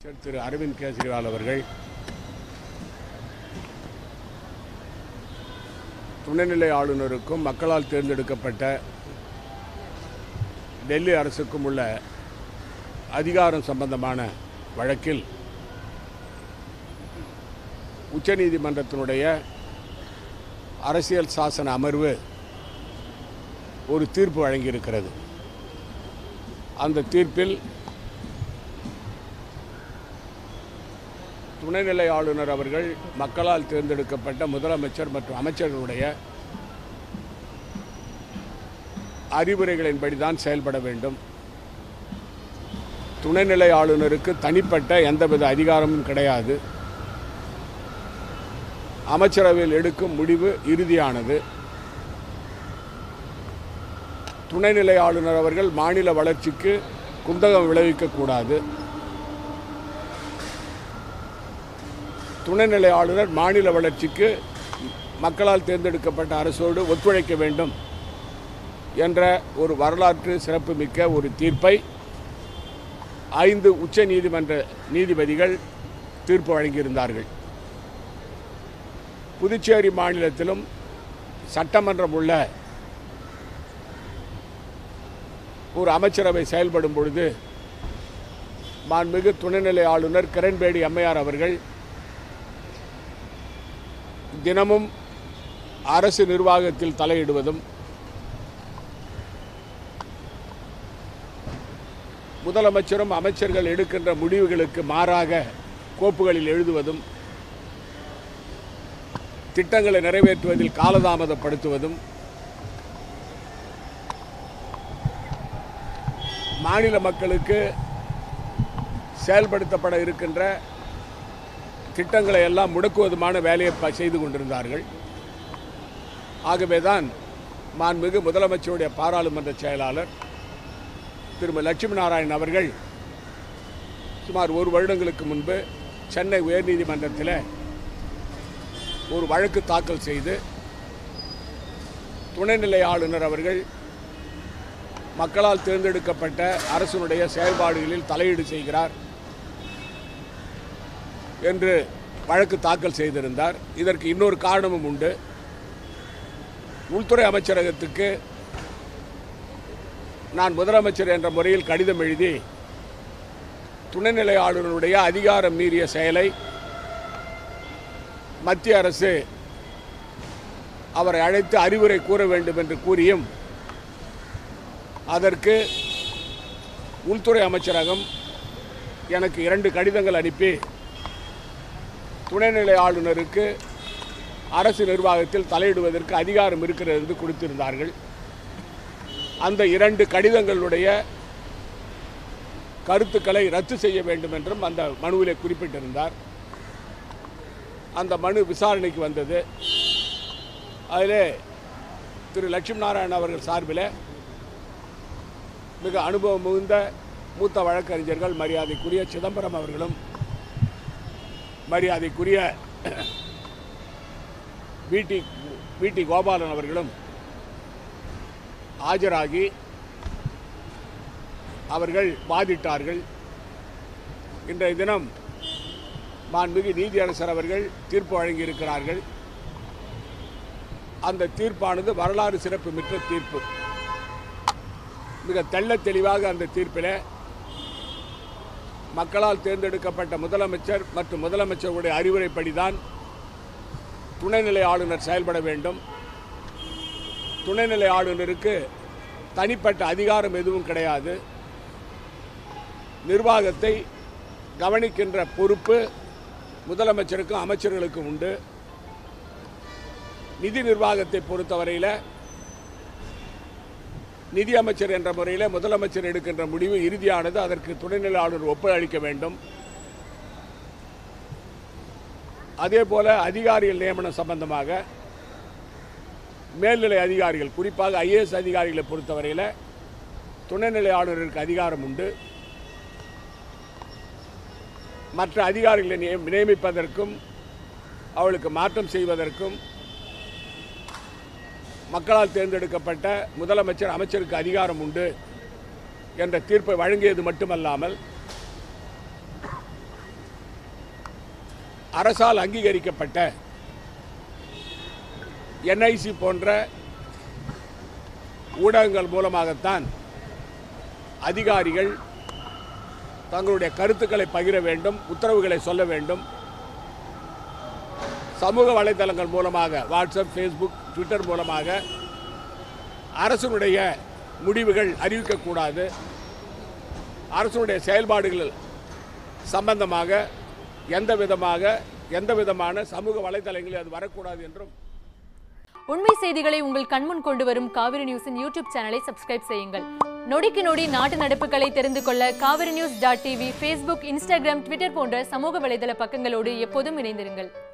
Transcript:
முதலமைச்சர் திரு அரவிந்த் கெஜ்ரிவால் அவர்கள் துணைநிலை ஆளுநருக்கும் மக்களால் தேர்ந்தெடுக்கப்பட்ட டெல்லி அரசுக்கும் உள்ள அதிகாரம் சம்பந்தமான வழக்கில் உச்சநீதிமன்றத்தினுடைய அரசியல் சாசன அமர்வு ஒரு தீர்ப்பு வழங்கியிருக்கிறது அந்த தீர்ப்பில் துணைநிலை ஆளுநர் அவர்கள் மக்களால் தேர்ந்தெடுக்கப்பட்ட முதலமைச்சர் மற்றும் அமைச்சர்களுடைய அறிவுரைகளின்படி தான் செயல்பட வேண்டும் துணைநிலை ஆளுநருக்கு தனிப்பட்ட எந்தவித அதிகாரமும் கிடையாது அமைச்சரவையில் எடுக்கும் முடிவு இறுதியானது துணைநிலை ஆளுநர் அவர்கள் மாநில வளர்ச்சிக்கு குந்தகம் விளைவிக்கக்கூடாது துணைநிலை ஆளுநர் மாநில வளர்ச்சிக்கு மக்களால் தேர்ந்தெடுக்கப்பட்ட அரசோடு ஒத்துழைக்க வேண்டும் என்ற ஒரு வரலாற்று சிறப்புமிக்க ஒரு தீர்ப்பை ஐந்து உச்ச நீதிமன்ற நீதிபதிகள் தீர்ப்பு வழங்கியிருந்தார்கள் புதுச்சேரி மாநிலத்திலும் சட்டமன்றம் உள்ள ஒரு அமைச்சரவை செயல்படும் பொழுது மாண்புமிகு துணைநிலை ஆளுநர் கிரண்பேடி அம்மையார் அவர்கள் தினமும் அரசு நிர்வாகத்தில் தலையிடுவதும் முதலமைச்சரும் அமைச்சர்கள் எடுக்கின்ற முடிவுகளுக்கு மாறாக கோப்புகளில் எழுதுவதும் திட்டங்களை நிறைவேற்றுவதில் காலதாமதப்படுத்துவதும் மாநில மக்களுக்கு செயல்படுத்தப்பட இருக்கின்ற திட்டங்களை எல்லாம் முடக்குவதுமான வேலையை ப- செய்து கொண்டிருந்தார்கள் ஆகவேதான் மாண்புமிகு முதலமைச்சருடைய பாராளுமன்ற செயலாளர் திருமதி லட்சுமி நாராயணன் அவர்கள் சுமார் ஒரு வருடங்களுக்கு முன்பு சென்னை உயர்நீதிமன்றத்தில் ஒரு வழக்கு தாக்கல் செய்து துணைநிலை ஆளுநர் அவர்கள் மக்களால் தேர்ந்தெடுக்கப்பட்ட அரசினுடைய செயல்பாடுகளில் தலையீடு செய்கிறார் என்று வழக்கு தாக்கல் செய்திருந்தார் இதற்கு இன்னொரு காரணமும் உண்டு உள்துறை அமைச்சரகத்துக்கு நான் முதலமைச்சர் என்ற முறையில் கடிதம் எழுதி துணைநிலை ஆளுநருடைய அதிகாரம் மீறிய செயலை மத்திய அரசு அவரை அழைத்து அறிவுரை கூற வேண்டும் என்று கூறியும் அதற்கு உள்துறை அமைச்சரகம் எனக்கு இரண்டு கடிதங்கள் அனுப்பி துணைநிலை ஆளுநருக்கு அரசு நிர்வாகத்தில் தலையிடுவதற்கு அதிகாரம் இருக்கிறது என்று கொடுத்திருந்தார்கள் அந்த இரண்டு கடிதங்களுடைய கருத்துக்களை ரத்து செய்ய வேண்டும் என்றும் அந்த மனுவிலே குறிப்பிட்டிருந்தார் அந்த மனு விசாரணைக்கு வந்தது அதிலே திரு லட்சுமி நாராயணன் அவர்கள் சார்பில் மிக அனுபவம் மிகுந்த மூத்த வழக்கறிஞர்கள் மரியாதைக்குரிய சிதம்பரம் அவர்களும் மரியாதைக்குரிய விடி விடி கோபாலன் அவர்களும் ஆஜராகி அவர்கள் வாதிட்டார்கள் இன்றைய தினம் மாண்புமிகு நீதியரசர் அவர்கள் தீர்ப்பு வழங்கியிருக்கிறார்கள் அந்த தீர்ப்பானது வரலாறு சிறப்பு மிக்க தீர்ப்பு மிக தெள்ளத் தெளிவாக அந்த தீர்ப்பில் மக்களால் தேர்ந்தெடுக்கப்பட்ட முதலமைச்சர் மற்றும் முதலமைச்சருடைய அறிவுரைப்படிதான் துணைநிலை ஆளுநர் செயல்பட வேண்டும் துணைநிலை ஆளுநருக்கு தனிப்பட்ட அதிகாரம் எதுவும் கிடையாது நிர்வாகத்தை கவனிக்கின்ற பொறுப்பு முதலமைச்சருக்கும் அமைச்சர்களுக்கும் உண்டு நிதி நிர்வாகத்தை பொறுத்தவரையில் நிதி அமைச்சர் என்ற முறையில் முதலமைச்சர் எடுக்கின்ற முடிவு இறுதியானது அதற்கு துணைநிலை ஆளுநர் ஒப்புதளிக்க வேண்டும் அதே போல அதிகாரிகள் நியமனம் சம்பந்தமாக மேல்நிலை அதிகாரிகள் குறிப்பாக ஐஏஎஸ் அதிகாரிகளை பொறுத்தவரையில் துணைநிலை ஆளுநருக்கு அதிகாரம் உண்டு மற்ற அதிகாரிகளை நிய- நியமிப்பதற்கும் அவளுக்கு மாற்றம் செய்வதற்கும் மக்களால் தேர்ந்தெடுக்கப்பட்ட முதலமைச்சர் அமைச்சருக்கு அதிகாரம் உண்டு என்ற தீர்ப்பை வழங்கியது மட்டுமல்லாமல் அரசால் அங்கீகரிக்கப்பட்ட என்ஐசி போன்ற ஊடகங்கள் மூலமாகத்தான் அதிகாரிகள் தங்களுடைய கருத்துக்களை பகிர வேண்டும் உத்தரவுகளை சொல்ல வேண்டும் சமூக வலைதளங்கள் மூலமாக வாட்ஸ்அப் ஃபேஸ்புக் ட்விட்டர் மூலமாக அரசனுடைய முடிவுகள் அறிவிக்கக்கூடாது அரசனுடைய செயல்பாடுகள் சம்பந்தமாக எந்த விதமாக எந்த விதமான சமூக வலைதளங்களில் அது வரக்கூடாது என்றும் உண்மை செய்திகளை உங்கள் கண்முன் கொண்டு வரும் காவிரி நியூஸின் யூடியூப் சேனலை சப்ஸ்கிரைப் செய்யுங்கள் நொடிக்கு நொடி நாட்டு நடப்புகளை தெரிந்து கொள்ள Kaveri news dot TV Facebook Instagram Twitter போன்ற சமூக வலைதள பக்கங்களோடு எப்போதும் இணைந்திருங்கள்